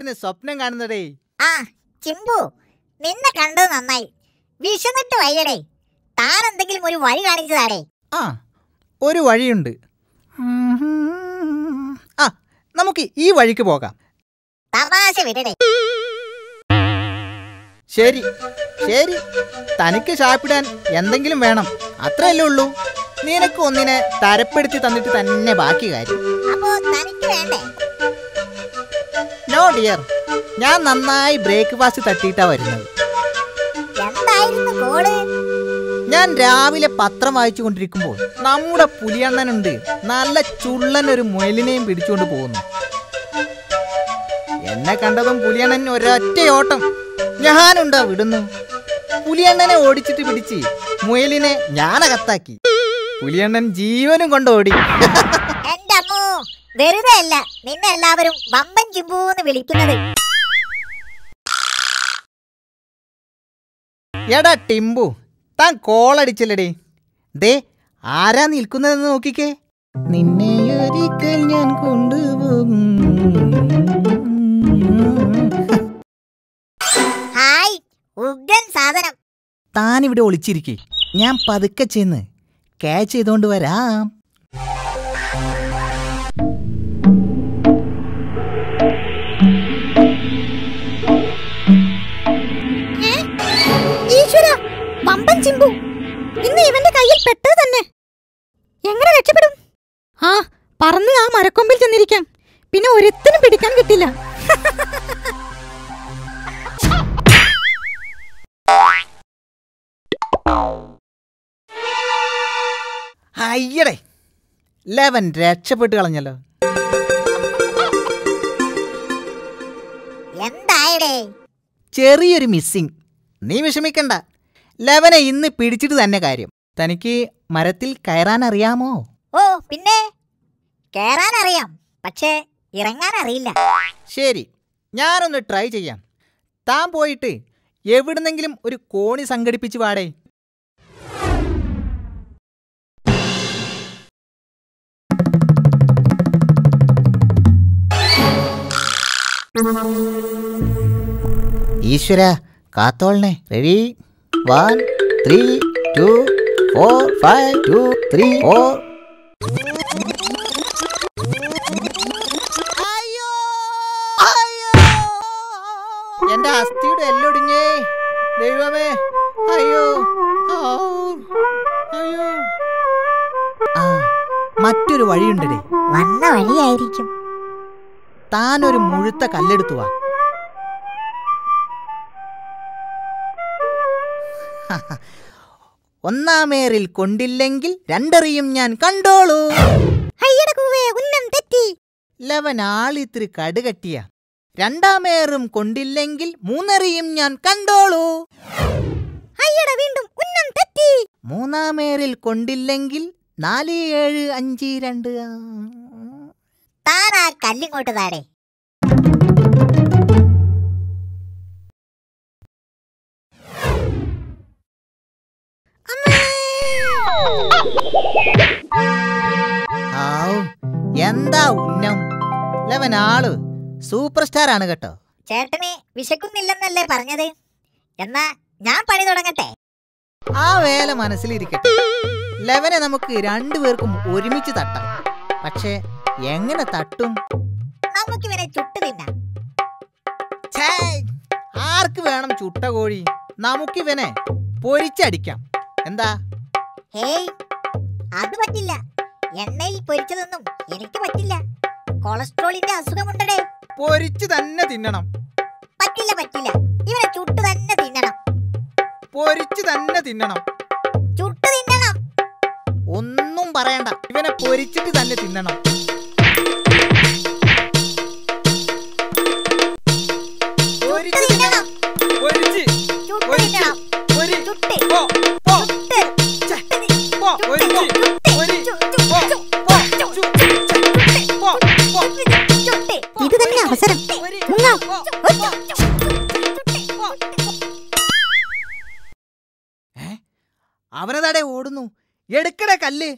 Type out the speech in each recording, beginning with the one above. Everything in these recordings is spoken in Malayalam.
കിടന്ന് സ്വപ്നം കാണുന്നതേ ആ ചിമ്പു നിന്നെ കണ്ടത് നന്നായി വിശന്നിട്ട് വയ്യടേ താൻ എന്തെങ്കിലും ഒരു വഴി കാണിച്ചതാടേ ആ ഒരു വഴിയുണ്ട് ആ നമുക്ക് ഈ വഴിക്ക് പോകാം തമാശ വിടടേ ശരി ശരി തനിക്ക് ഷാപ്പിടാൻ എന്തെങ്കിലും വേണം അത്രയല്ലേ ഉള്ളൂ നിനക്ക് ഒന്നിനെ തരപ്പെടുത്തി തന്നിട്ട് തന്നെ ബാക്കി കാര്യം അപ്പോ തനിക്ക് വേണ്ടേ നോ ഡിയർ ഞാൻ നന്നായി ബ്രേക്ക്ഫാസ്റ്റ് തട്ടിയിട്ടാ വരുന്നത് എന്തായിരുന്നു കോള് ഞാൻ രാവിലെ പത്രം വായിച്ചു കൊണ്ടിരിക്കുമ്പോൾ നമ്മുടെ പുലിയണ്ണനുണ്ട് നല്ല ചുള്ളൻ ഒരു മുയലിനെയും പിടിച്ചുകൊണ്ട് പോകുന്നു എന്നെ കണ്ടതും പുലിയണ്ണൻ ഒരൊറ്റ ഓട്ടം ഞാനുണ്ടാ വിടുന്നു പുലിയണ്ണനെ ഓടിച്ചിട്ട് പിടിച്ച് മുയലിനെ ഞാനകത്താക്കി പുലിയണ്ണൻ ജീവനും കൊണ്ട് ഓടി എന്റെ അമ്മോ വെറുതെ അല്ല നിന്നെ എല്ലാവരും വമ്പൻ ചിമ്പൂന്ന് വിളിക്കുന്നത് എടാ ടിമ്പു താൻ കോളടിച്ചില്ലടേ ദേ ആരാ നിൽക്കുന്നതെന്ന് നോക്കിക്കേ നിന്നെ ഒരിക്കൽ ഞാൻ കൊണ്ടുപോകും ഹായ് ഉഗ്രൻ സാധനം താൻ ഇവിടെ ഒളിച്ചിരിക്കേ ഞാൻ പതുക്കെ ചെന്ന് ക്യാച്ച് ചെയ്തോണ്ട് വരാം ഈശ്വര വമ്പൻ ചിമ്പു ഇന്ന് ഇവന്റെ കയ്യിൽ പെട്ടത് തന്നെ എങ്ങനെ രക്ഷപ്പെടും ആ പറന്ന് ആ മരക്കൊമ്പിൽ ചെന്നിരിക്കാം പിന്നെ ഒരുത്തിനും പിടിക്കാൻ കിട്ടില്ല അയ്യടേ ലെവൻ രക്ഷപ്പെട്ട് കളഞ്ഞല്ലോ എന്തായടേ ചെറിയൊരു മിസ്സിങ് നീ വിഷമിക്കണ്ട ലെവനെ ഇന്ന് പിടിച്ചിട്ട് തന്നെ കാര്യം തനിക്ക് മരത്തിൽ കയറാൻ അറിയാമോ ഓ പിന്നെ കേറാൻ അറിയാം പക്ഷേ ഇറങ്ങാൻ അറിയില്ല ശരി ഞാനൊന്ന് ട്രൈ ചെയ്യാം താൻ പോയിട്ട് എവിടുന്നെങ്കിലും ഒരു കോണി സംഘടിപ്പിച്ച് പാടേ ഈശ്വര കാത്തോളനെ ready one three two four five two three four അയ്യോ അയ്യോ എന്റെ അസ്ഥിയുടെ എല്ലൊടിഞ്ഞേ ദൈവമേ അയ്യോ ഔ, അയ്യോ ആ മറ്റൊരു വഴിയുണ്ടടേ വന്ന വഴിയായിരിക്കും താനൊരു മുഴുത്ത കല്ലെടുത്തു വാ ഒന്നാമേറിൽ കൊണ്ടില്ലെങ്കിൽ രണ്ടറിയും ഞാൻ കണ്ടോളൂ അയ്യട കൂവേ ഉന്നം തെറ്റി ലവൻ ആളിത്തിരി കടുകട്ടിയ രണ്ടാമേറും കൊണ്ടില്ലെങ്കിൽ മൂന്നറിയും ഞാൻ കണ്ടോളൂ അയ്യട വീണ്ടും ഉന്നം തെറ്റി മൂന്നാമേറിൽ കൊണ്ടില്ലെങ്കിൽ നാല് ഏഴ് അഞ്ച് രണ്ട് ആ. താൻ ആ കല്ലിങ്ങോട്ട് താടേ ആവൂ, എന്താ ഉന്നം ലവൻ ആള് സൂപ്പർ സ്റ്റാർ ആണ് കേട്ടോ ചേട്ടന് വിശക്കുന്നില്ലെന്നല്ലേ പറഞ്ഞത് എന്നാ ഞാൻ പണി തുടങ്ങട്ടെ ആ വേല മനസ്സിലിരിക്കട്ടെ ലെവനെ നമുക്ക് രണ്ടുപേർക്കും ഒരുമിച്ച് തട്ടാം പക്ഷേ എങ്ങനെ തട്ടും നമുക്കിവനെ ചുട്ടു തിന്നാം ഛേ, ആർക്ക് വേണം ചുട്ട കോഴി നമുക്കിവനെ പൊരിച്ചടിക്കാം എന്താ ഹേയ് അത് പറ്റില്ല എണ്ണയിൽ പൊരിച്ചതൊന്നും എനിക്ക് പറ്റില്ല കൊളസ്ട്രോളിന്റെ അസുഖമുണ്ടടേ പൊരിച്ച് തന്നെ തിന്നണം പറ്റില്ല പറ്റില്ല ഇവനെ ചുട്ടു തന്നെ തിന്നണം പൊരിച്ച് തന്നെ തിന്നണം ചുട്ടു തിന്നണം ഒന്നും പറയണ്ട ഇവനെ പൊരിച്ചിട്ട് തന്നെ തിന്നണം ചുട്ടു പൊരിച്ച് തിന്നണം പൊരിച്ച് ചുട്ടു പൊരിച്ച് തിന്നണം പൊരി ചുട്ട് പോ പോ ചുട്ട് ഛെ, ചുട്ട് പോ പൊരിച്ച് പൊരി പോ പോ ചു, ഛെ, പോ പോ ചുട്ട് ഇത് തന്നെ അവസരം പൊരി മുങ്ങാം. പോ, പോ. ഏ? അവനതാടെ ഓടുന്നു എടുക്കട കല്ല്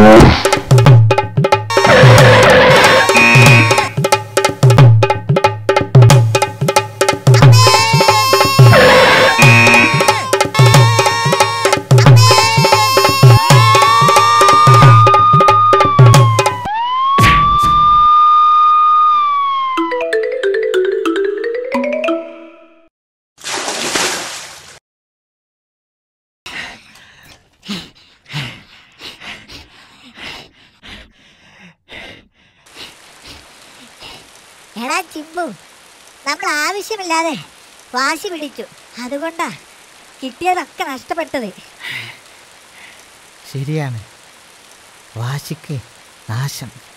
എടാ ചിമ്പു നമ്മൾ ആവശ്യമില്ലാതെ വാശി പിടിച്ചു അതുകൊണ്ടാ കിട്ടിയതൊക്കെ നഷ്ടപ്പെട്ടത് ശരിയാണ് വാശിക്ക് നാശം